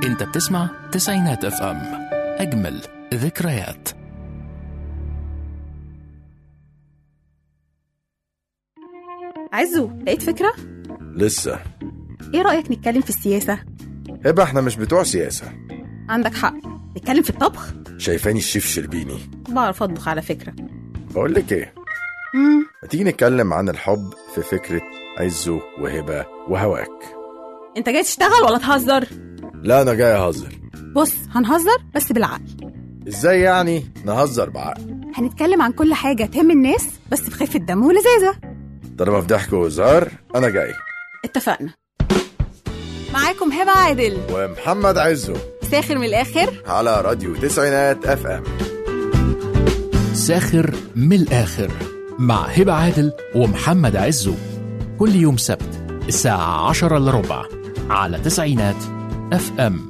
انت بتسمع تسعينات اف ام اجمل ذكريات عزو لقيت فكرة؟ لسه ايه رأيك نتكلم في السياسة؟ هبه احنا مش بتوع سياسة عندك حق نتكلم في الطبخ؟ شايفاني الشيف شربيني بعرف أطبخ على فكرة بقول لك ايه مم. ما تيجي نتكلم عن الحب في فكرة عزه وهبة وهواك انت جاي تشتغل ولا تهزر؟ لا انا جاي اهزر بص هنهزر بس بالعقل ازاي يعني نهزر بعقل هنتكلم عن كل حاجة تهم الناس بس بخفة دم ولذاذة طالما في ضحك وهزار انا جاي اتفقنا معاكم هبة عادل ومحمد عزه ساخر من الآخر على راديو تسعينات اف ام ساخر من الآخر مع هبة عادل ومحمد عزو كل يوم سبت الساعة عشرة إلا ربع على تسعينات اف ام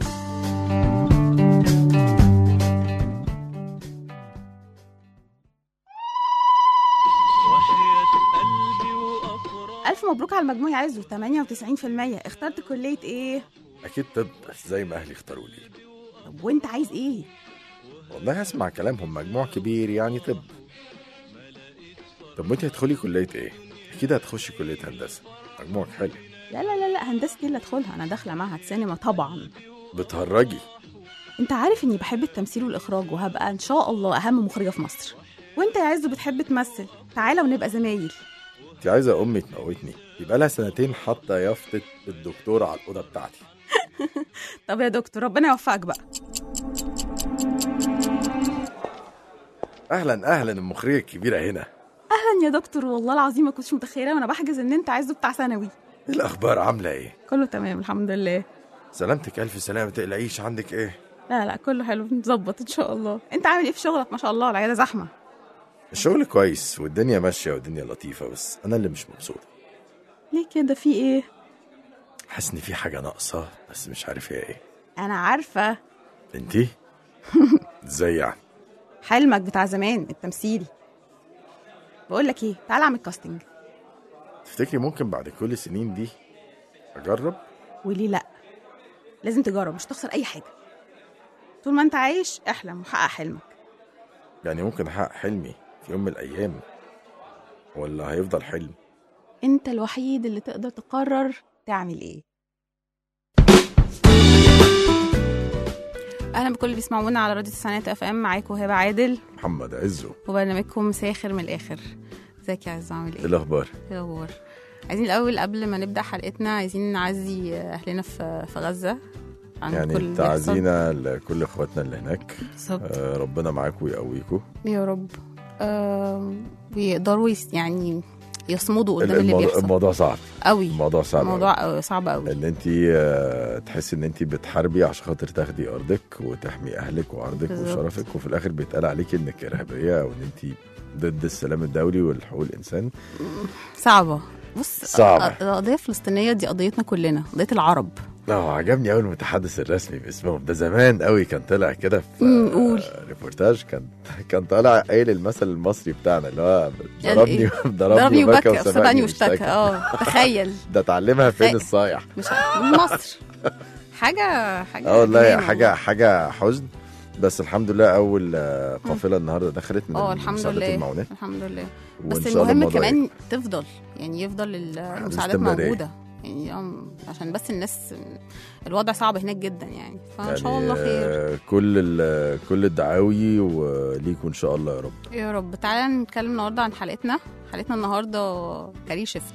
ألف مبروك على المجموع يا عزو 98% اخترت كلية ايه؟ اكيد طب بس زي ما اهلي اختاروا لي طب وانت عايز ايه؟ والله هسمع كلامهم مجموع كبير يعني طب طب وانت هتدخلي كلية ايه؟ اكيد هتخشي كلية هندسة مجموعك حلو لا لا لا لا هندسة دي اللي ادخلها انا داخلة معهد سينما طبعا بتهرجي انت عارف اني بحب التمثيل والاخراج وهبقى ان شاء الله اهم مخرجة في مصر وانت يا عزو بتحب تمثل تعالى ونبقى زمايل انت عايزة امي تموتني يبقى لها سنتين حاطة يافطة الدكتور على الأوضة بتاعتي طب يا دكتور ربنا يوفقك بقى اهلا اهلا المخرجة الكبيرة هنا اهلا يا دكتور والله العظيم ما كنتش متخيله وانا بحجز ان انت عزو بتاع ثانوي ايه الاخبار عاملة ايه؟ كله تمام الحمد لله سلامتك الف سلامة تقلقيش عندك ايه؟ لا لا كله حلو نظبط ان شاء الله انت عامل ايه في شغلك ما شاء الله العياده زحمه الشغل كويس والدنيا ماشية والدنيا لطيفة بس انا اللي مش مبسوط ليه كده في ايه حاسس ان في حاجة ناقصة بس مش عارف هي ايه انا عارفه انتي؟ ازاي يعني؟ حلمك بتاع زمان التمثيل بقول لك ايه تعالى اعمل كاستنج تفتكري ممكن بعد كل السنين دي اجرب؟ وليه لا لازم تجرب مش تخسر اي حاجه طول ما انت عايش احلم وحقق حلمك يعني ممكن احقق حلمي في يوم من الايام ولا هيفضل حلم؟ انت الوحيد اللي تقدر تقرر تعمل ايه اهلا بكل اللي بيسمعونا على راديو تسعينات اف ام معاكم هبه عادل محمد عزو وبرنامجكم ساخر من الاخر ازيك يا عز عامل ايه ايه الاخبار؟ ايه الاخبار عايزين الاول قبل ما نبدا حلقتنا عايزين نعزي اهلنا في في غزه عن كل يعني اللي بيحصل. تعزينا لكل اخواتنا اللي هناك بالظبط آه ربنا معاكم ويقويكم يا رب آم، ويقدروا يس يعني يصمدوا قدام اللي الموضوع, بيحصل الموضوع صعب قوي الموضوع صعب أوي. الموضوع آه، صعب قوي ان انت تحس ان انت بتحاربي عشان خاطر تاخدي ارضك وتحمي اهلك وارضك بالظبط. وشرفك وفي الاخر بيتقال عليك انك ارهابيه او ان انت ضد السلام الدولي والحقوق الانسان صعبة بص صعبة. الق- القضية الفلسطينية دي قضيتنا كلنا قضية العرب اه عجبني قوي المتحدث الرسمي باسمهم ده زمان قوي كان طلع كده في مم، قول. آه، ريبورتاج كان كان طالع قايل المثل المصري بتاعنا اللي هو قال ضربني إيه؟ ضربني ضربني وبكى وبكى وسبقني واشتكى واشتكى اه تخيل ده اتعلمها فين تخيل. الصايع مش ع- من مصر حاجة حاجة اه والله جنان حاجه حاجه حزن بس الحمد لله اول آه، قافله النهارده دخلت من اه الحمد مساعدات لله المعونات الحمد لله وإن بس شاء الله المهم الموضوع كمان تفضل يعني يفضل ال- المساعدات الاستمرارية. موجودة يعني آه، عشان بس الناس الوضع صعب هناك جدا يعني فان يعني شاء الله خير آه، كل ال- كل الدعاوي وليكوا ان شاء الله يا رب يا رب تعالى نتكلم النهارده عن حلقتنا حلقتنا النهارده كارير شيفت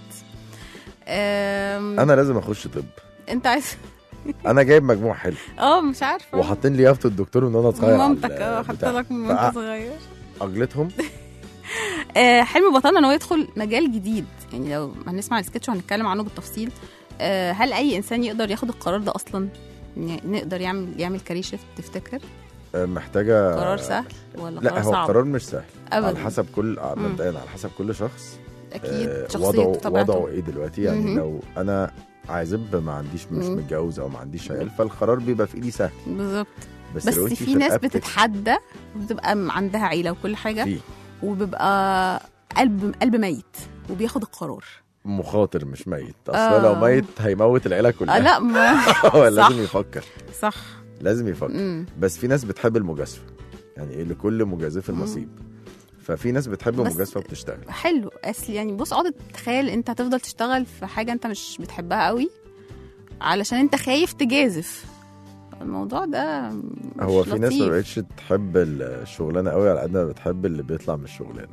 أم... انا لازم اخش طب انت عايز انا جايب مجموع حلو اه مش عارفه وحاطين لي يافطه الدكتور ان انا صغير على مامتك اه حاطه البتاع. لك من وانت فأ- صغير اجلتهم آه حلم بطلنا ان هو يدخل مجال جديد يعني لو هنسمع السكتش وهنتكلم عنه بالتفصيل آه هل اي انسان يقدر ياخد القرار ده اصلا يعني نقدر يعمل يعمل كارير شيفت تفتكر آه، محتاجه قرار سهل ولا لا قرار هو صعب قرار مش سهل على ابدا حسب كل آه، مم. مبدئيا على حسب كل شخص اكيد آه، شخصيته وضعه طبيعته وضعه ايه دلوقتي يعني مهم. لو انا عازب ما عنديش مش مم. متجوز او ما عنديش عيال فالقرار بيبقى في ايدي سهل بالظبط بس, بس لو انتي في ناس رقبتك بتتحدى وبتبقى م- عندها عيله وكل حاجه في وبيبقى قلب قلب ميت وبياخد القرار مخاطر مش ميت اصل آه. لو ميت هيموت العيله كلها آه لا ما هو صح. لازم يفكر صح لازم يفكر مم. بس في ناس بتحب المجازفه يعني ايه لكل مجازف النصيب ففي ناس بتحب بس- المجازفه وبتشتغل حلو اصل يعني بص اقعد تخيل انت هتفضل تشتغل في حاجه انت مش بتحبها قوي علشان انت خايف تجازف الموضوع ده مش هو في ناس ما لطيف. بقتش تحب الشغلانه قوي على قد ما بتحب اللي بيطلع من الشغلانه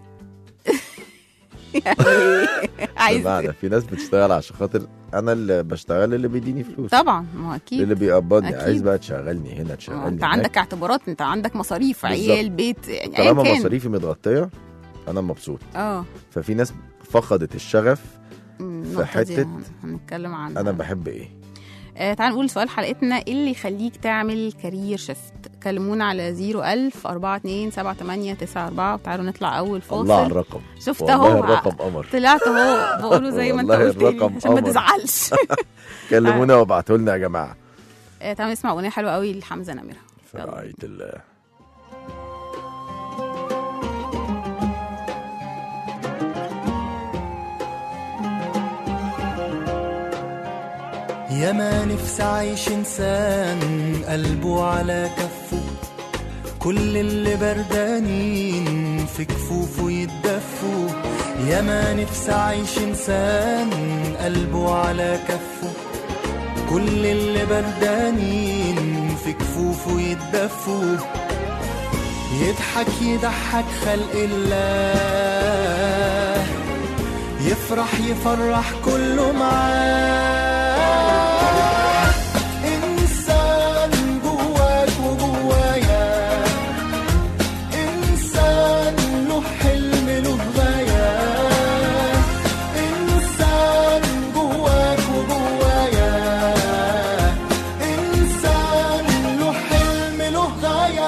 يعني عايز بمعنى في ناس بتشتغل عشان خاطر انا اللي بشتغل اللي بيديني فلوس طبعا ما هو اكيد اللي بيقبضني أكيد. عايز بقى تشغلني هنا ما تشغلني هو انت هناك. عندك اعتبارات انت عندك مصاريف بالظبط. عيال بيت يعني ايا طالما كان مصاريفي متغطيه انا مبسوط اه ففي ناس فقدت الشغف أمم، في النقطة دي حتة هن- هنتكلم عنها انا بحب ايه آه تعال نقول سؤال حلقتنا ايه اللي يخليك تعمل كارير شيفت كلمونا على 01000 42 78 94 وتعالوا نطلع اول فاصل الله على الرقم شفت والله اهو الرقم قمر طلعت اهو بقوله زي ما انت والله قلت لي الرقم عشان ما قمر. تزعلش كلمونا وابعتوا لنا يا جماعه آه تعال نسمع اغنيه حلوه قوي لحمزه نمره في يلا. رعايه الله يا ما نفسي عايش انسان قلبه على كفه كل اللي بردانين في كفوفه يتدفوا يا ما نفسي عايش انسان قلبه على كفه كل اللي بردانين في كفوفه يتدفوا يضحك يضحك خلق الله يفرح يفرح كله معاه إنسان جواك وجوايا إنسان له حلم له غاية إنسان جواك وجوايا إنسان له حلم له غاية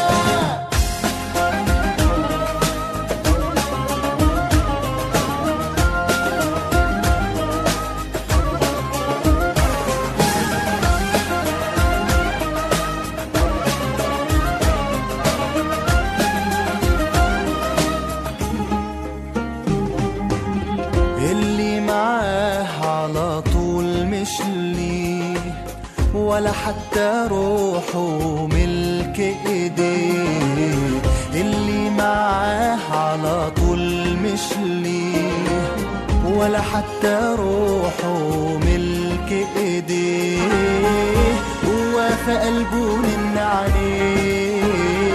اللي معاه على طول مش ليه ولا حتى روحه ملك ايديه اللي معاه على طول مش ليه ولا حتى روحه ملك ايديه هو في قلبه من عليه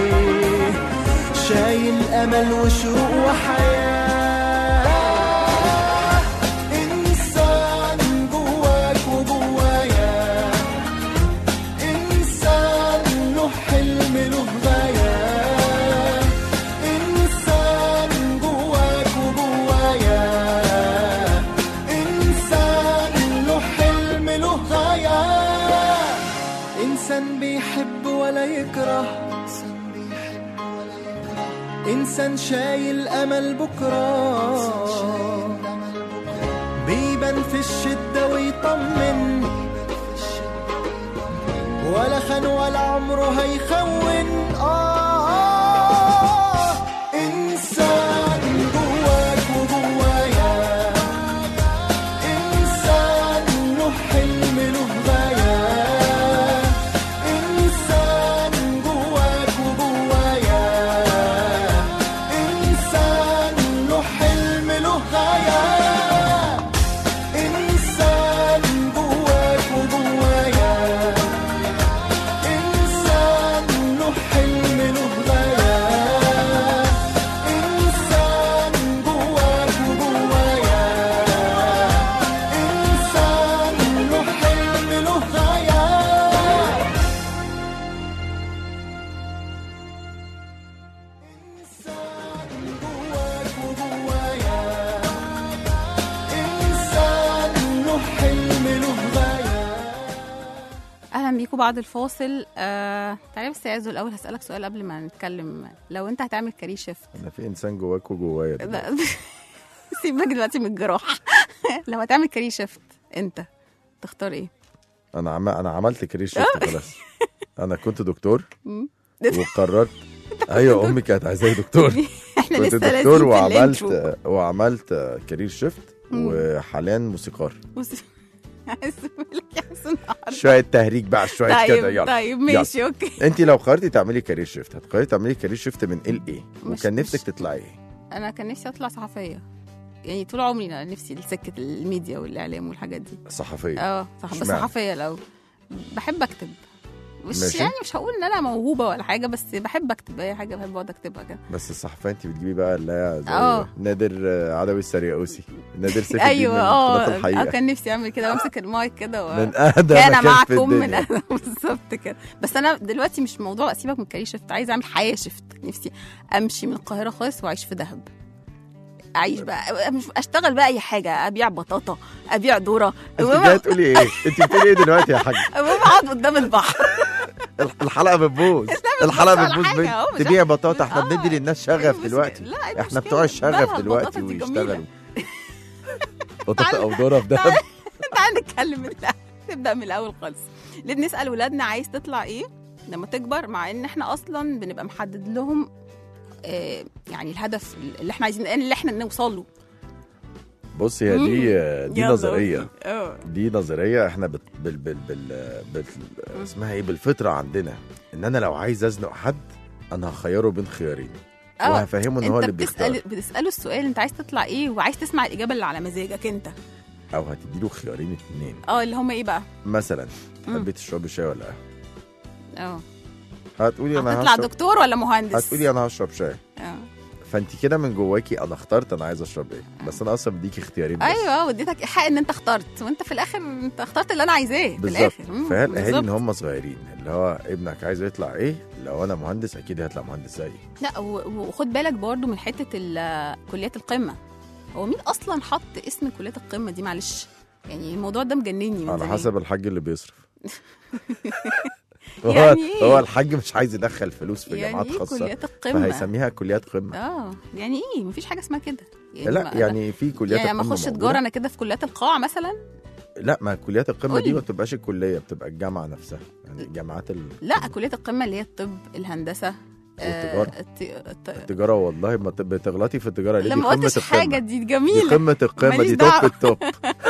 شايل امل وشوق وحياه انسان جواك وجوايا انسان له حلم له غايه انسان جواك وجوايا انسان له حلم له غايه انسان بيحب ولا يكره انسان شايل امل بكره بيبان في الشده ويطمن ولا خان ولا عمره هيخون آه إنسان جواك وجوايا إنسان له حلم له غاية إنسان جواك وجوايا إنسان له حلم له غاية إنسان جواك وجوايا إنسان له حلم له غاية إنسان جواك وجوايا إنسان له حلم له غاية إنسان جواك وجوايا إنسان له حلم له غاية اهلا بيكم بعد الفاصل آه تعالى بس يا عزو الاول هسالك سؤال قبل ما نتكلم لو انت هتعمل كارير شيفت انا في انسان جواك وجوايا لا، دلوقتي. سيبك دلوقتي من الجراح لو هتعمل كارير شيفت انت تختار ايه؟ انا عم... انا عملت كارير شيفت خلاص انا كنت دكتور مم. وقررت ايوه امي كانت عايزاني دكتور احنا كنت لسه دكتور لازم في الانترو. وعملت وعملت كارير شيفت مم. وحاليا موسيقار بص عايز أقول لك يا حسن النهاردة. شويه تهريج بقى شويه طيب كده يلا طيب ماشي اوكي انت لو قررتي تعملي كارير شيفت هتقرري تعملي كارير شيفت من ايه لايه مش- وكان نفسك مش- تطلعي ايه انا كان نفسي اطلع صحفيه يعني طول عمري انا نفسي لسكه الميديا والاعلام والحاجات دي صحفيه اه صح بس اشمعنى؟ صحفيه لو بحب اكتب مش ماشي. يعني مش هقول ان انا موهوبه ولا حاجه بس بحب اكتب اي حاجه بحب اقعد اكتبها كده بس الصحفيه انت بتجيبي بقى اللي هي زي اه. نادر آه، عدوي السرياوسي نادر سيف الدين ايوه من اه قناة آه، الحقيقه كان نفسي اعمل كده وامسك المايك كده و... من اهدى كان مكان في معكم من الدنيا أنا بالظبط كده بس انا دلوقتي مش موضوع اسيبك من كارير شيفت عايزه اعمل حياه شيفت نفسي امشي من القاهره خالص واعيش في دهب اعيش بقى مش اشتغل بقى اي حاجه ابيع بطاطا ابيع ذره انت جايه تقولي ايه انت بتقولي ايه دلوقتي يا حاج المهم اقعد قدام البحر الحلقه بتبوظ الحلقه ولا بتبوظ حاجة، بنت أهو مش تبيع بطاطا احنا آه. بندي للناس شغف المشكلة- دلوقتي لا، إيه احنا المشكلة؟ بتوع الشغف مالها دلوقتي البطاطا دي جميلة. ويشتغلوا بطاطا او ذره في دهب تعال نتكلم من الأول. نبدا من الاول خالص ليه نسال ولادنا عايز تطلع ايه لما تكبر مع ان احنا اصلا بنبقى محدد لهم آه يعني الهدف اللي احنا عايزين اللي احنا نوصل له بص هي دي دي يلا نظريه أوكي. اه دي نظريه احنا بت بال بال بال بال اسمها ايه بالفطره عندنا ان انا لو عايز ازنق حد انا هخيره بين خيارين اه وهفهمه ان هو انت اللي بتسال بيختار بتساله السؤال انت عايز تطلع ايه وعايز تسمع الاجابه اللي على مزاجك انت او هتديله خيارين اتنين اه اللي هم ايه بقى مثلا مم. حبيت تشربي شاي ولا قهوه اه هتقولي انا هتطلع هشرب دكتور ولا مهندس هتقولي انا هشرب شاي اه فانت كده من جواكي انا اخترت انا عايز اشرب ايه بس انا اصلا بديكي اختيارين بس ايوه واديتك حق ان انت اخترت وانت في الاخر انت اخترت اللي انا عايزاه في بالظبط الاخر مم، فهي الاهالي بالظبط. ان هم صغيرين اللي هو ابنك عايز يطلع ايه لو انا مهندس اكيد هيطلع مهندس زيي لا و- وخد بالك برضو من حته ال- كليات القمه هو مين اصلا حط اسم كليات القمه دي معلش يعني الموضوع ده مجنني من على زمان. حسب الحاج اللي بيصرف هو يعني إيه؟ هو الحاج مش عايز يدخل فلوس في يعني جامعات ايه خاصه كليات القمه فهيسميها كليات قمه اه يعني ايه مفيش حاجه اسمها كده لا ما- يعني في كليات يعني لما القمه اخش موجودة. تجاره انا كده في كليات القاع مثلا لا ما كليات القمه دي قولي. ما بتبقاش الكليه بتبقى الجامعه نفسها يعني الجامعات ال- لا كليات القمه اللي هي الطب الهندسه والتجارة. الت- الت- التجاره والله ما ت- بتغلطي في التجاره ليه دي لما قمه قلتش حاجه القمه دي دي جميله قمه القمه ماليش دي توب دعوة. التوب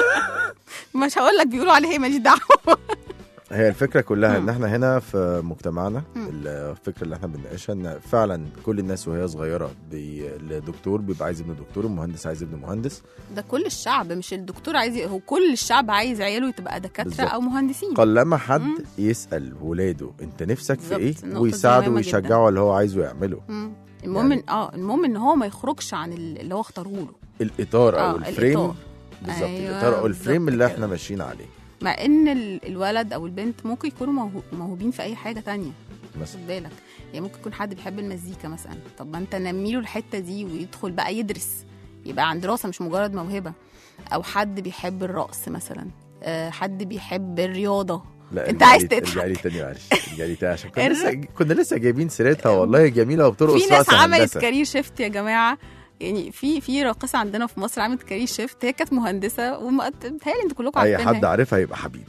مش هقول لك بيقولوا عليها ايه ماليش دعوه هي الفكره كلها ان مم. احنا هنا في مجتمعنا مم. الفكره اللي احنا بنناقشها ان فعلا كل الناس وهي صغيره بي... الدكتور بيبقى عايز ابنه دكتور المهندس عايز ابنه مهندس ده كل الشعب مش الدكتور عايز ي- هو كل الشعب عايز عياله تبقى دكاتره بالظبط. او مهندسين قلما حد مم. يسال ولاده انت نفسك في بالظبط. ايه النقطة دي ويساعده مهمة ويشجعه على اللي هو عايزه يعمله مم. المهم يعني- ان اه المهم ان هو ما يخرجش عن ال- اللي هو اختاره له الاطار او آه، الفريم الإطار. بالظبط أيوة، الاطار او الفريم بالظبط اللي كده. احنا ماشيين عليه مع ان ال- الولد او البنت ممكن يكونوا موهو- موهوبين في اي حاجه تانية مثلا خد بالك يعني ممكن يكون حد بيحب المزيكا مثلا طب ما انت نمي له الحته دي ويدخل بقى يدرس يبقى عن دراسه مش مجرد موهبه او حد بيحب الرقص مثلا آه، حد بيحب الرياضه لا أنت ارجعي عايز لي- تضحك. ارجعي لي تاني معلش ارجعي لي تاني عشان كنا الر- لسه كنا لسه جايبين سيرتها والله جميله وبترقص في ناس رقص عملت هندسة. كارير شيفت يا جماعه يعني في في راقصه عندنا في مصر عملت كارير شيفت هي كانت مهندسه ومتهيألي انتوا كلكم اي عارفينها حد عارفها يبقى حبيبي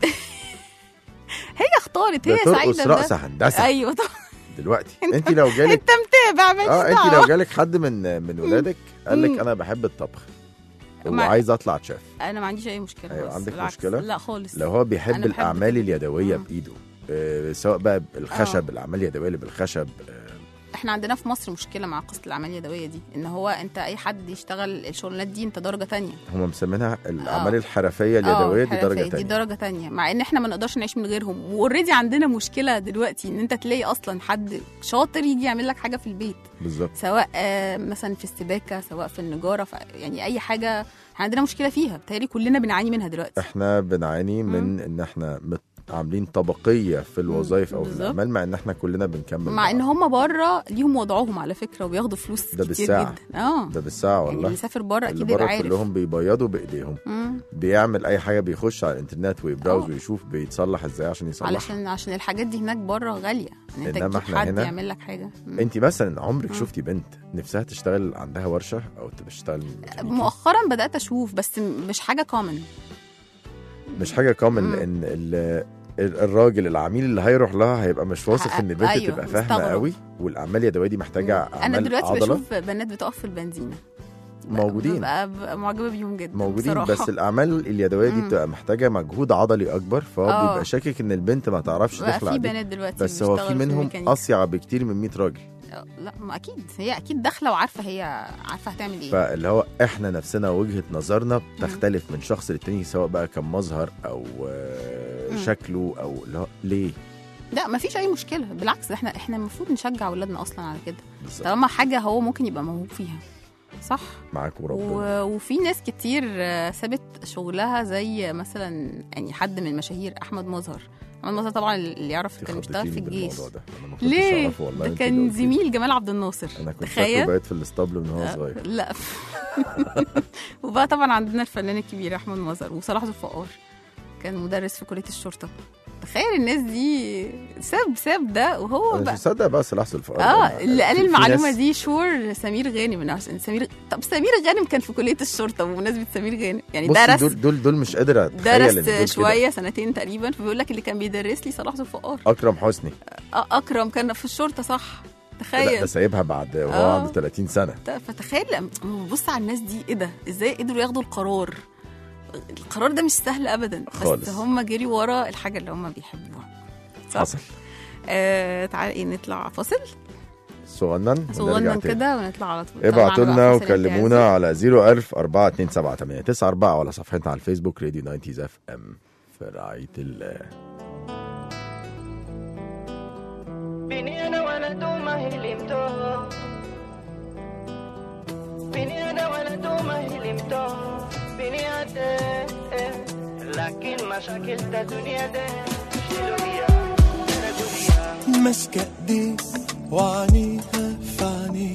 هي اختارت هي بترقص سعيده رقص بده. هندسه ايوه طبعا دلوقتي انت لو جالك انت متابع ماليش اه انت دعوة. لو جالك حد من من ولادك قال لك مم. انا بحب الطبخ ما- وعايز اطلع شيف انا ما عنديش اي مشكله أيوة، خالص. عندك بالعكس. مشكلة؟ لا خالص لو هو بيحب أنا بحب الاعمال كده. اليدويه مم. بايده آه سواء بقى الخشب الاعمال اليدويه اللي بالخشب آه احنا عندنا في مصر مشكله مع قصه الاعمال اليدويه دي ان هو انت اي حد يشتغل الشغلانات دي انت درجه تانية هم مسمينها الاعمال آه. الحرفيه اليدويه آه، دي درجه حرفية، دي تانية درجه تانية مع ان احنا ما نقدرش نعيش من غيرهم واوريدي عندنا مشكله دلوقتي ان انت تلاقي اصلا حد شاطر يجي يعمل لك حاجه في البيت بالظبط سواء آه، مثلا في السباكه سواء في النجاره ف- يعني اي حاجه احنا عندنا مشكله فيها بتهيألي كلنا بنعاني منها دلوقتي احنا بنعاني من ان احنا مت- عاملين طبقيه في الوظائف او في بالظبط. الاعمال مع ان احنا كلنا بنكمل مع ان بعض. هم بره ليهم وضعهم على فكره وبياخدوا فلوس ده كتير بالساعة. جدا اه ده بالساعه يعني والله اللي سافر بره اللي اكيد يبقى بره عارف كلهم بيبيضوا بايديهم مم. بيعمل اي حاجه بيخش على الانترنت ويبراوز آه. ويشوف بيتصلح ازاي عشان يصلحها علشان عشان الحاجات دي هناك بره غاليه ان انت إنما تجيب إحنا حد هنا- يعمل لك حاجه مم. انت مثلا عمرك مم. شفتي بنت نفسها تشتغل عندها ورشه او تشتغل ميكانيكي؟ مؤخرا بدات اشوف بس م- مش حاجه كومن مش حاجه كومن مم. لان ال- ال- الراجل العميل اللي هيروح لها هيبقى مش واثق ان البنت أيوة، تبقى فاهمه مستغرب. قوي والاعمال اليدويه دي محتاجه انا اعمال دلوقتي عضله بشوف بنات بتقف في البنزينه موجودين ببقى, ببقى معجبه بيهم جدا موجودين بصراحة. بس الاعمال اليدويه دي مم. بتبقى محتاجه مجهود عضلي اكبر فهو آه. بيبقى شاكك ان البنت ما تعرفش بقى تخلع في دي بنات دلوقتي بس هو في بيشتغلوا منهم الميكانيكا. اصيع بكتير من 100 راجل آه، لا ما اكيد هي اكيد داخله وعارفه هي عارفه هتعمل ايه فاللي هو احنا نفسنا وجهه نظرنا بتختلف من شخص للتاني سواء بقى كان مظهر او آه، مم. شكله او اللي هو ليه لا ما فيش اي مشكله بالعكس احنا احنا المفروض نشجع اولادنا اصلا على كده بالظبط طالما حاجه هو ممكن يبقى موهوب فيها صح معاك وربنا و... وفي ناس كتير آه، سابت شغلها زي مثلا يعني حد من المشاهير احمد مظهر احمد مظهر طبعا اللي يعرف كان بيشتغل في خضتيني الجيش بالموضوع ده انا ما كنتش ليه أعرفه والله ده أنت اللي كان قلتي. زميل جمال عبد الناصر انا كنت فاكره تخيل بقيت في الاسطبل من هو صغير لا وبقى طبعا عندنا الفنان الكبير احمد مظهر وصلاح ذو الفقار كان مدرس في كليه الشرطه تخيل الناس دي ساب ساب ده وهو انا مش بقى مصدق بقى سلاح الفقار اه اللي قال في- في المعلومه ناس- دي شور سمير غانم من عشان سمير طب سمير غانم كان في كليه الشرطه بمناسبه سمير غانم يعني بصي درس دول دول دول مش قادر اتخيل إن دول كده. درس شويه سنتين تقريبا فبيقول لك اللي كان بيدرس لي صلاح ذو الفقار اكرم حسني آه، اكرم كان في الشرطه صح لا تخيل ده سايبها بعد وهو آه. عنده 30 سنه ت- فتخيل لما بص على الناس دي ايه ده ازاي قدروا ياخدوا القرار القرار ده مش سهل ابدا خالص. بس هم جريوا ورا الحاجه اللي هم بيحبوها صح؟ حصل آه تعالى ايه نطلع فاصل صغنن ونرجع صغنن تاني. كده ونطلع على طول ابعتوا طبعاً لنا بقى فاصل وكلمونا على 01000 427 94 ولا صفحتنا على الفيسبوك راديو 90 اف ام في رعايه الله بيني انا ولد وما هلمته بيني انا ولد وما هلمته بيني أده لكن مشاكل ده دنيا ده شيلوا بيها ده دنيا ماسكة ايديه وعينيها في عينيه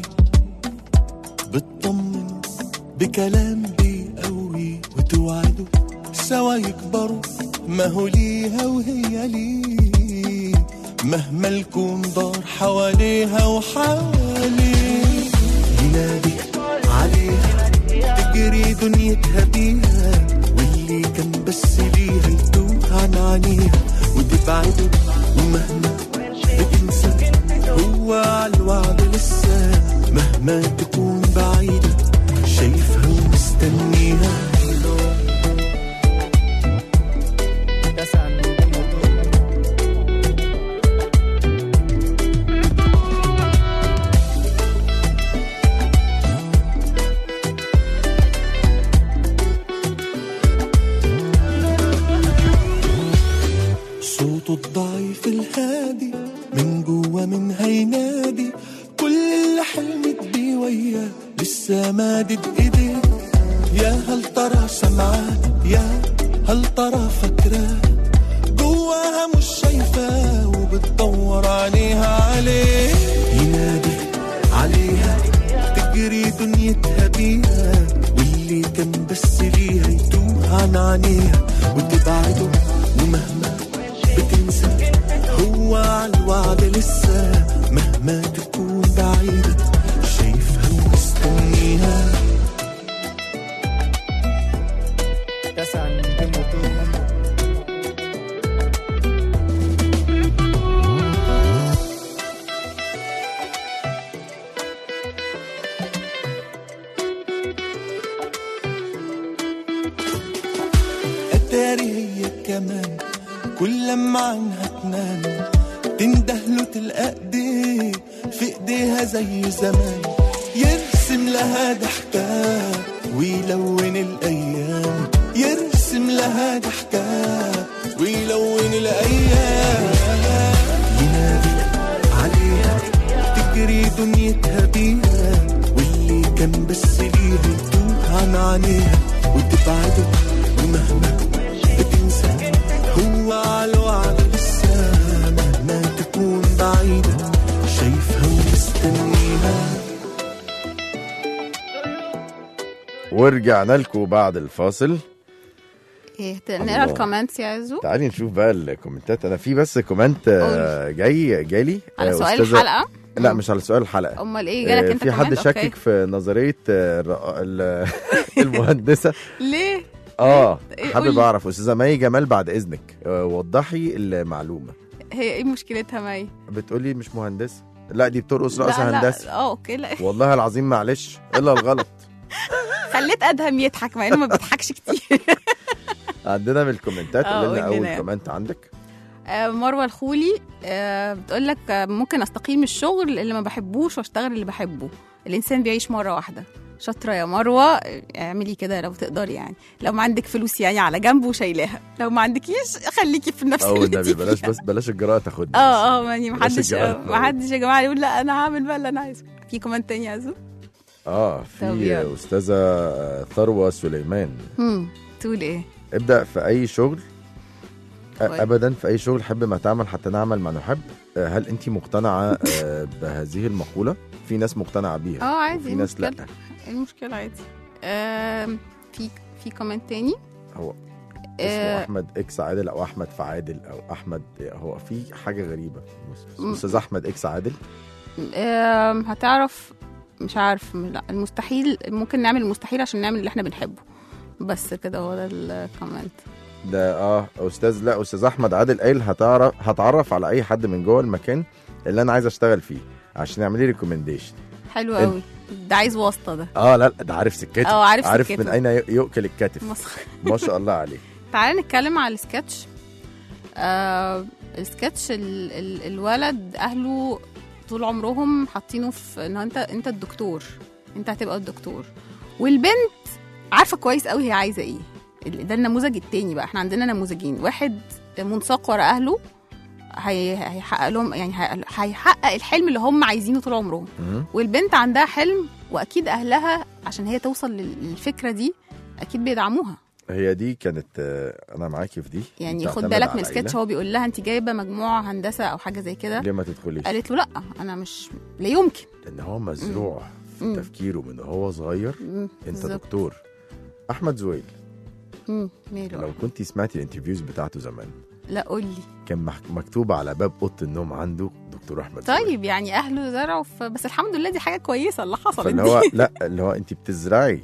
بتطمن بكلام بيقوي وتوعده سوا يكبروا ما هو ليها وهي ليه مهما الكون دار حواليها وحواليه ينادي عليها تجري دنيتها بيها واللي كان بس ليها يتوه عن عينيها وتبعده ومهما بتنسى هو على الوعد لسه مهما تكون بعيدة شايفها ومستنيها صوته الضعيف الهادي من جوا من هينادي كل اللي حلمت بيه وياه لسه مادد ايديه يا هل ترى سمعان يا هل ترى فاكراه جواها مش شايفاه وبتدور عليها عليه ينادي عليها تجري دنيتها بيها واللي كان بس ليها يتوه عن عينيها وتبعده ومهما بتنسى هو على الوعد لسه مهما تكون بعيدة شايفها ومستنيها أتاري هي كمان كل لما عنها تنام تندهله تلقى ايديه في ايديها زي زمان يرسم لها ضحكات ويلون الايام يرسم لها ضحكات ويلون الايام ينادي عليها تجري دنيتها بيها واللي كان بس ليها يتوه عن عينيها وتبعده ومهما بتنسى هو على الوعد لسه مهما تكون بعيدة شايفها ومستنيها ورجعنا لكم بعد الفاصل ايه ت- الله. نقرا الكومنتس يا عزو تعالي نشوف بقى الكومنتات انا في بس كومنت آه، جاي جالي على آه، سؤال أستاذة- الحلقه لا مش على سؤال الحلقه امال ايه جالك آه، انت في حد كمان؟ شكك أوكي. في نظريه آه، الرق- ال- المهندسه ليه اه إيه، حابب قولي. اعرف استاذه مي جمال بعد اذنك آه، وضحي المعلومه هي ايه مشكلتها معي بتقولي مش مهندسه لا دي بترقص رقص لا، لا، هندسي اه اوكي لا والله العظيم معلش الا الغلط خليت ادهم يضحك مع انه ما بيضحكش كتير عندنا من الكومنتات آه، قول لنا قول لنا اول يعني. كومنت عندك آه، مروه الخولي آه، بتقول لك آه، ممكن استقيل من الشغل اللي ما بحبوش واشتغل اللي بحبه الانسان بيعيش مره واحده شاطره يا مروه آه، اعملي كده لو تقدري يعني لو ما عندك فلوس يعني على جنب وشايلاها لو ما عندكيش خليكي في نفس او اللي النبي انتي بلاش فيها. بس بلاش الجراءه تاخدنا اه اه يعني بلاش محدش الجراءة محدش يا جماعه يقول لا انا هعمل بقى اللي انا عايزه في كومنت تاني يا زو اه طب في يلا. استاذه ثروه سليمان هم تقول ايه ابدا في اي شغل أ- كويس. ابدا في اي شغل حب ما تعمل حتى نعمل ما نحب آه، هل انت مقتنعه آه، بهذه المقوله في ناس مقتنعه بيها اه عادي وفي إيه ناس لا المشكلة؟ إيه المشكله عادي آم، في في كومنت تاني هو آه، اسمه احمد اكس عادل او احمد فعادل او احمد هو في حاجه غريبه بص، م. استاذ احمد اكس عادل آم، هتعرف مش عارف لا المستحيل ممكن نعمل المستحيل عشان نعمل اللي احنا بنحبه بس كده هو ده الكومنت ده اه استاذ لا استاذ احمد عادل قايل هتعرف هتعرف على اي حد من جوه المكان اللي انا عايز اشتغل فيه عشان يعمل لي ريكومنديشن حلو إنت- قوي ده عايز واسطه ده اه لا لا، ده عارف سكته اه عارف عارف سكته. من اين يؤكل الكتف مصر ما شاء الله عليه تعالى نتكلم على السكتش آه السكتش ال ال الولد اهله طول عمرهم حاطينه في ان انت انت الدكتور انت هتبقى الدكتور والبنت عارفه كويس قوي هي عايزه ايه ال- ده النموذج التاني بقى احنا عندنا نموذجين واحد منساق ورا اهله هي- هيحقق لهم يعني هي- هيحقق الحلم اللي هم عايزينه طول عمرهم مم. والبنت عندها حلم واكيد اهلها عشان هي توصل لل- للفكره دي اكيد بيدعموها هي دي كانت آه، انا معاكي في دي يعني خد بتعتمد بالك على من السكتش العيلة. هو بيقول لها انت جايبه مجموعه هندسه او حاجه زي كده ليه ما تدخليش قالت له لا انا مش لا يمكن لان هو مزروع في مم. تفكيره من هو صغير مم، انت بالظبط. دكتور احمد زويل مم، ماله لو كنت سمعتي الانترفيوز بتاعته زمان لا قول لي كان مح- مكتوب على باب اوضه النوم عنده دكتور احمد زويل. طيب يعني اهله زرعوا في بس الحمد لله دي حاجه كويسه اللي حصلت فاللي دي هو لا اللي هو انت بتزرعي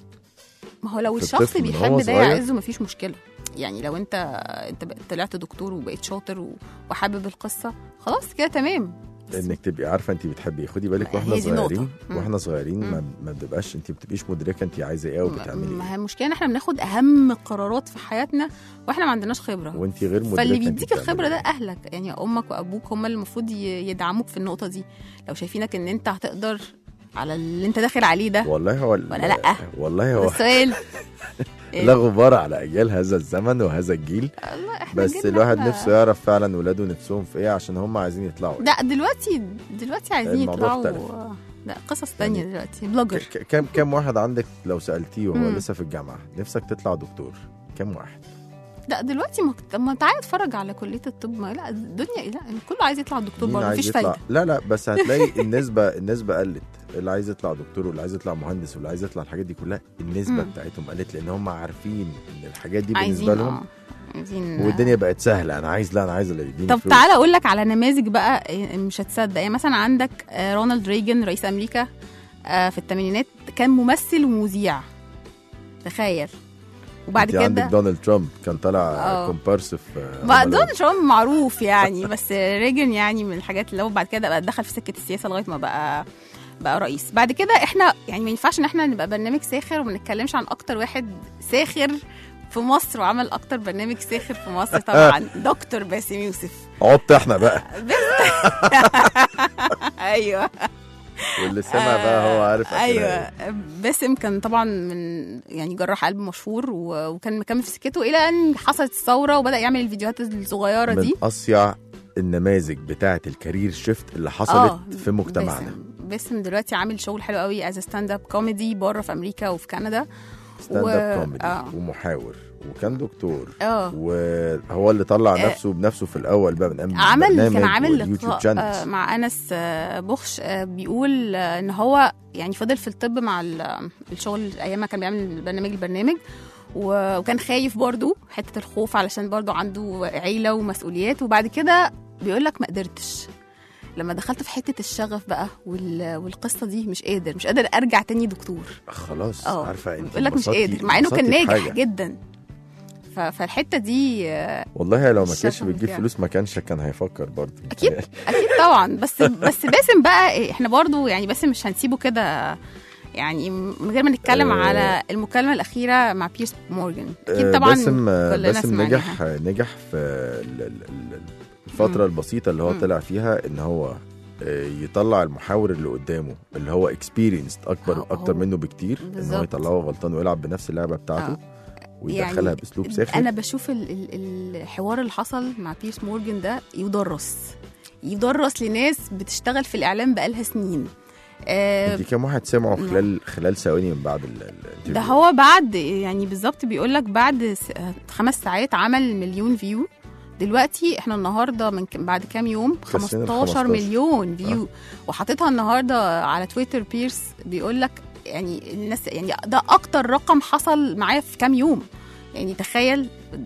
ما هو لو في الشخص الطفل من بيحب هو ده صغير. يعزه مفيش مشكله يعني لو انت انت بقى- طلعت دكتور وبقيت شاطر و- وحابب القصه خلاص كده تمام بس انك تبقي عارفه انت بتحبي خدي بالك ما واحنا هي دي النقطة. صغيرين مم. واحنا صغيرين ما, مم. ما بتبقاش انت بتبقيش مدركه انت عايزه ايه وبتعملي ما ايه هي المشكله ان احنا بناخد اهم قرارات في حياتنا واحنا ما عندناش خبره وانت غير مدركه فاللي انت بيديك بتعملي الخبره ده ايه. اهلك يعني امك وابوك هم اللي المفروض ي- يدعموك في النقطه دي لو شايفينك ان انت هتقدر على اللي انت داخل عليه ده والله هو ال- ولا لأ؟ والله ده هو السؤال إيه؟ لا غبار على اجيال هذا الزمن وهذا الجيل الله احنا بس جيلنا الواحد احنا- نفسه يعرف فعلا ولاده نفسهم في ايه عشان هم عايزين يطلعوا لا دلوقتي دلوقتي عايزين الموضوع يطلعوا اختلف. لا قصص تانية دلوقتي بلوجر ك- ك- كم كم واحد عندك لو سالتيه وهو مم. لسه في الجامعه نفسك تطلع دكتور كم واحد لا دلوقتي ما طب ما تعالى اتفرج على كليه الطب ما لا الدنيا لا كله عايز يطلع دكتور مين برضه عايز مفيش يطلع فايده لا لا بس هتلاقي النسبه النسبه قلت اللي عايز يطلع دكتور واللي عايز يطلع مهندس واللي عايز يطلع الحاجات دي كلها النسبه مم. بتاعتهم قلت لان هم عارفين ان الحاجات دي عايزين بالنسبه لهم اه عايزين والدنيا بقت سهله انا عايز لا انا عايز اللي يديني طب فلوس. تعالى اقول لك على نماذج بقى إيه، مش هتصدق يعني مثلا عندك آه، رونالد ريجن رئيس امريكا آه، في الثمانينات كان ممثل ومذيع تخيل وبعد انت عندك كده دونالد ترامب كان طالع اه. كومبارس في بقى رمضان. دونالد ترامب معروف يعني بس ريجن يعني من الحاجات اللي هو بعد كده بقى دخل في سكه السياسه لغايه ما بقى بقى رئيس بعد كده احنا يعني ما ينفعش ان احنا نبقى برنامج ساخر وما نتكلمش عن اكتر واحد ساخر في مصر وعمل اكتر برنامج ساخر في مصر طبعا دكتور باسم يوسف عبط احنا بقى ايوه واللي سمع بقى هو عارف آخرها ايوه إيه. باسم كان طبعا من يعني جراح قلب مشهور و- وكان مكمل في سكته الى ان حصلت الثوره وبدا يعمل الفيديوهات الصغيره من دي اصيع النماذج بتاعه الكارير شيفت اللي حصلت آه، في مجتمعنا باسم باسم دلوقتي عامل شغل حلو قوي از ستاند اب كوميدي بره في امريكا وفي كندا ستاند و- اب كوميدي آه. ومحاور وكان دكتور اه وهو اللي طلع آه. نفسه بنفسه في الاول بقى من أم عمل برنامج كان عامل واليوتيوب لقاء channels. آه، مع انس آه، بخش آه، بيقول آه، ان هو يعني فضل في الطب مع ال- الشغل ايام ما كان بيعمل برنامج البرنامج و- وكان خايف برضو حته الخوف علشان برضو عنده عيله ومسؤوليات وبعد كده بيقول لك ما قدرتش لما دخلت في حته الشغف بقى وال- والقصه دي مش قادر مش قادر ارجع تاني دكتور خلاص اه عارفه انت بيقول لك مش انبسطتي- قادر مع انه كان انبسطتي ناجح بحاجة. جدا ف- فالحته دي آه، والله لو ما الشغف كانش بتجيب بتاعه. فلوس ما كانش كان هيفكر برضه اكيد اكيد طبعا بس بس باسم بقى إيه، احنا برضو يعني باسم مش هنسيبه كده يعني من غير ما نتكلم آه. على المكالمه الاخيره مع بيرس مورجان اكيد آه، طبعا باسم آه، كلنا باسم سمعناها. نجح نجح في ال- ال- ال- الفتره مم. البسيطه اللي هو مم. طلع فيها ان هو آه، يطلع المحاور اللي قدامه اللي هو اكسبيرينسد اكبر هو- اكتر منه بكتير ان هو بالظبط. يطلعه غلطان ويلعب بنفس اللعبه بتاعته آه. ويدخلها يعني باسلوب ساخر انا بشوف ال- ال- الحوار اللي حصل مع بيرس مورجان ده يدرس يدرس لناس بتشتغل في الاعلام بقالها سنين آه، انت كام واحد سمعه نعم. خلال خلال ثواني من بعد ال- ال- الانترفيو ده هو بعد يعني بالظبط بيقول لك بعد س- خمس ساعات عمل مليون فيو دلوقتي احنا النهارده من ك- بعد كام يوم كسرنا ال 15 15. مليون فيو وحاططها النهارده على تويتر بيرس بيقول لك يعني الناس يعني ده اكتر رقم حصل معايا في كام يوم يعني تخيل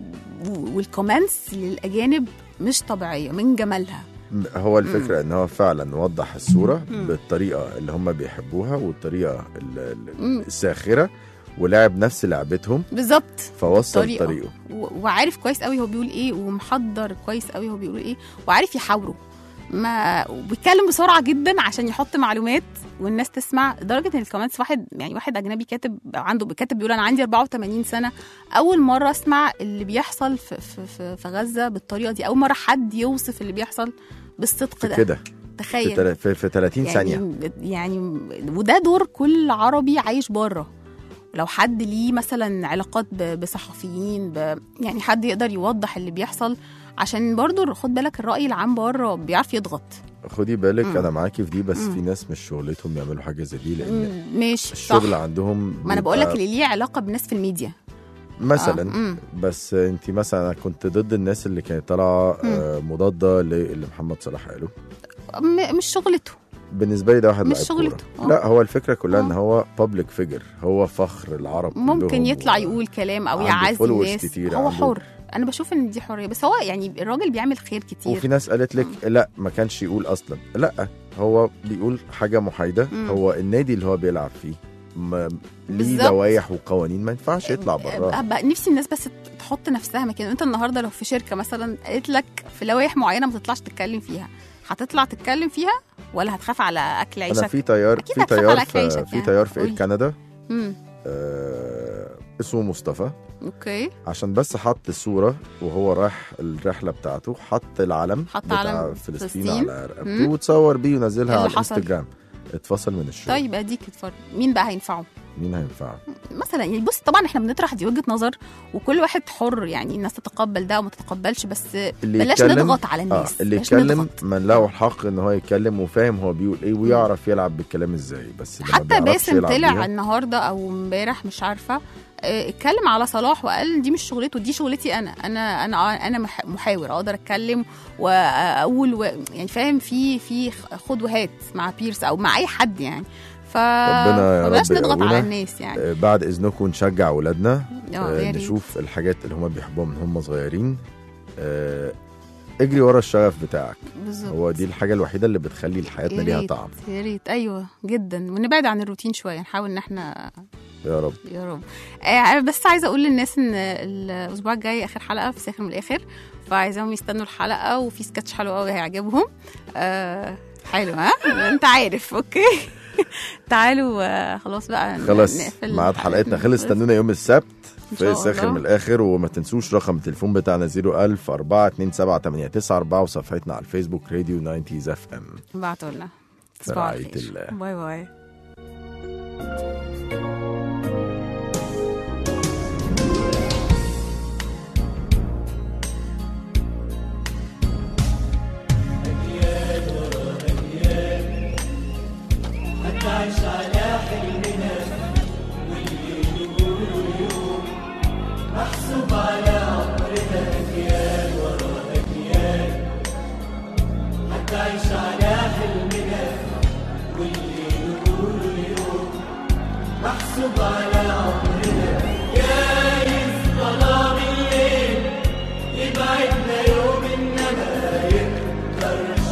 و- والكومنتس للاجانب مش طبيعيه من جمالها هو الفكره ان هو فعلا وضح الصوره مم. بالطريقه اللي هم بيحبوها والطريقه ال- ال- مم. الساخره ولعب نفس لعبتهم بالظبط فوصل بالطريقة. طريقه و- وعارف كويس قوي هو بيقول ايه ومحضر كويس قوي هو بيقول ايه وعارف يحاوره ما وبيتكلم بسرعه جدا عشان يحط معلومات والناس تسمع لدرجه ان الكومنتس واحد يعني واحد اجنبي كاتب عنده كاتب بيقول انا عندي 84 سنه اول مره اسمع اللي بيحصل في في في, في غزه بالطريقه دي اول مره حد يوصف اللي بيحصل بالصدق في ده كده في, تخيل تل- في, في 30 ثانيه يعني يعني وده دور كل عربي عايش بره لو حد ليه مثلا علاقات ب- بصحفيين ب... يعني حد يقدر يوضح اللي بيحصل عشان برضو خد بالك الرأي العام بره بيعرف يضغط خدي بالك مم. انا معاكي في دي بس مم. في ناس مش شغلتهم يعملوا حاجه زي دي لان مم، ماشي الشغل صح عندهم ما انا بقول لك بيبقى اللي ليه علاقة بالناس في الميديا مثلا آه، مم. بس انت مثلا أنا كنت ضد الناس اللي كانت طالعه آه، مضاده للي محمد صلاح قاله م... مش شغلته بالنسبه لي ده واحد مش لاعب شغلته. كورة. آه. لا هو الفكره كلها آه. ان هو بابليك فيجر هو فخر العرب ممكن كلهم يطلع و- يقول كلام او عنده يعزي followers الناس كتير، هو عنده- حر انا بشوف ان دي حريه بس هو يعني الراجل بيعمل خير كتير وفي ناس قالت لك لا ما كانش يقول اصلا لا هو بيقول حاجه محايده مم. هو النادي اللي هو بيلعب فيه ما ليه بالظبط. لوائح وقوانين ما ينفعش يطلع براه أبقى نفسي الناس بس تحط نفسها مكانه انت النهارده لو في شركه مثلا قالت لك في لوائح معينه ما تطلعش تتكلم فيها هتطلع تتكلم فيها ولا هتخاف على اكل انا عيشك في تيار أكيد في هتخاف تيار على أكل في, عيشك في يعني. تيار في قولي. اير كندا امم آه اسمه مصطفى اوكي عشان بس حط الصوره وهو رايح الرحله بتاعته حط العلم حط بتاع علم فلسطين, فلسطين. على رقبته مم. وتصور بيه ونزلها اللي على حصل. الانستجرام اتفصل من الشغل طيب اديك اتفرج مين بقى هينفعه مين هينفعه مثلا يعني بص طبعا احنا بنطرح دي وجهه نظر وكل واحد حر يعني الناس تتقبل ده وما تتقبلش بس اللي بلاش يتكلم- نضغط على اه الناس اللي بلاش يتكلم نضغط. من له الحق ان هو يتكلم وفاهم هو بيقول ايه ويعرف يلعب بالكلام ازاي بس اللي ما حتى بيعرفش باسم يلعب طلع بيها- النهارده او امبارح مش عارفه آه، اتكلم على صلاح وقال دي مش شغلته دي شغلتي انا انا انا انا مح- محاور اقدر اتكلم واقول و... يعني فاهم في في خد وهات مع بيرس او مع اي حد يعني ف ربنا يا فبلاش رب نضغط يقوينا. على الناس يعني آه، بعد اذنكم نشجع اولادنا اه آه، يا ريت. نشوف الحاجات اللي هم بيحبوها من هم صغيرين آه، اجري ورا الشغف بتاعك بالظبط هو دي الحاجه الوحيده اللي بتخلي حياتنا يا ليها ريت، طعم يا ريت ايوه جدا ونبعد عن الروتين شويه نحاول ان احنا يا رب يا رب آه بس عايزه اقول للناس ان الاسبوع الجاي اخر حلقه في ساخر من الاخر فعايزاهم يستنوا الحلقه وفي سكتش حلو قوي هيعجبهم آه حلو ها انت عارف اوكي تعالوا آه خلاص بقى ن- خلاص نقفل ميعاد حلقتنا خلص استنونا يوم السبت إن شاء في ساخر الله. من الاخر وما تنسوش رقم التليفون بتاعنا 01000 4 2 7 8 9 4 وصفحتنا على الفيسبوك راديو 90 اف ام بعتوا لنا في تصبحوا على رعاية خير. الله. باي باي يبعدنا يوم انما يقدرش